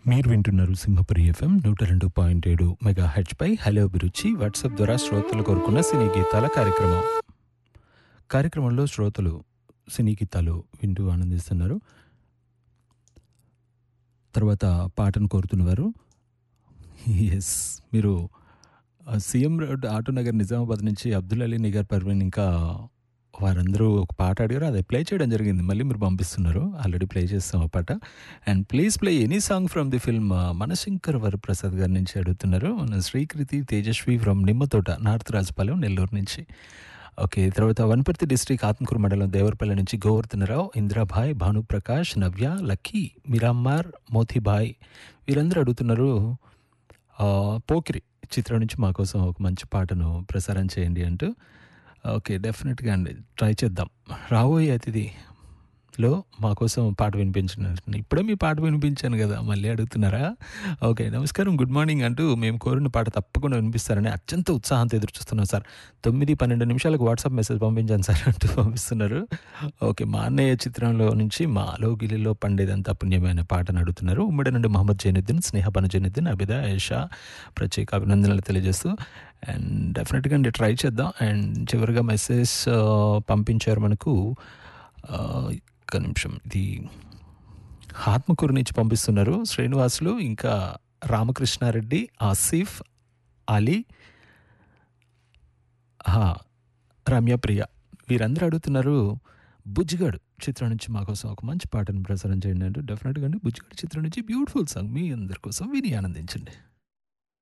మీరు వింటున్నారు సింహపురి ఎఫ్ఎం నూట రెండు పాయింట్ ఏడు మెగా హెచ్ పై హలో అభిరుచి వాట్సాప్ ద్వారా శ్రోతలు కోరుకున్న సినీ గీతాల కార్యక్రమం కార్యక్రమంలో శ్రోతలు సినీ గీతాలు వింటూ ఆనందిస్తున్నారు తర్వాత పాటను కోరుతున్నవారు ఎస్ మీరు ఆ, CM road auto Nagar Nizamabad నుంచి అబ్దుల్ అలీ నిగర్ పర్వీన్ ఇంకా వారందరూ ఒక పాట అడిగారు అది ప్లే చేయడం జరిగింది మళ్ళీ మీరు పంపిస్తున్నారు ఆల్రెడీ ప్లే చేస్తాం ఆ పాట and please play any song from the film Manashankar Varaprasad గారి నుంచి అడుగుతున్నారు మన శ్రీకృతి తేజస్వి ఫ్రమ్ నిమ్మతోట నార్త్ రాజపాలెం నెల్లూరు నుంచి ఓకే తర్వాత వనపర్తి డిస్ట్రిక్ట్ ఆత్మకూరు మండలం దేవరపల్లి నుంచి గోవర్ధనరావు ఇంద్రాభాయ్ భానుప్రకాష్ నవ్య లక్కీ మిరామ్మార్ మోతిబాయ్ వీరందరూ అడుగుతున్నారు ఆ, పోకిరి చిత్రం నుంచి మా కోసం ఒక మంచి పాటను ప్రసారం చేయండి అంటూ ఓకే డెఫినెట్గా అండి ట్రై చేద్దాం రాబోయే అతిథిలో మా కోసం పాట వినిపించిన ఇప్పుడే మీ పాట వినిపించాను కదా మళ్ళీ అడుగుతున్నారా ఓకే నమస్కారం గుడ్ మార్నింగ్ అంటూ మేము కోరిన పాట తప్పకుండా వినిపిస్తారని అత్యంత ఉత్సాహంతో ఎదురు చూస్తున్నాం సార్ తొమ్మిది పన్నెండు నిమిషాలకు వాట్సాప్ మెసేజ్ పంపించాను సార్ అంటూ పంపిస్తున్నారు ఓకే మా అన్నయ్య చిత్రంలో నుంచి మా అలోగిలిలో పండేదంతా పుణ్యమైన పాటను అడుగుతున్నారు ఉమ్మడి నుండి మహమ్మద్ జైనుద్దీన్ స్నేహపన జైనుద్దీన్ అబిద ఐషా ప్రత్యేక అభినందనలు తెలియజేస్తూ అండ్ డెఫినెట్గా అండి ట్రై చేద్దాం అండ్ చివరిగా మెసేజ్ ఆ, పంపించారు మనకు ఆ, ఒక్క నిమిషం ఇది ఆత్మకూరు నుంచి పంపిస్తున్నారు శ్రీనివాసులు ఇంకా రామకృష్ణారెడ్డి ఆసిఫ్ అలీ హా, రమ్యప్రియ వీరందరూ అడుగుతున్నారు బుజ్జిగాడు చిత్రం నుంచి మా కోసం ఒక మంచి పాటను ప్రసారం చేయండి అంటూ డెఫినెట్గా అండి బుజ్జిగాడు చిత్రం నుంచి బ్యూటిఫుల్ సాంగ్ మీ అందరి కోసం విని ఆనందించండి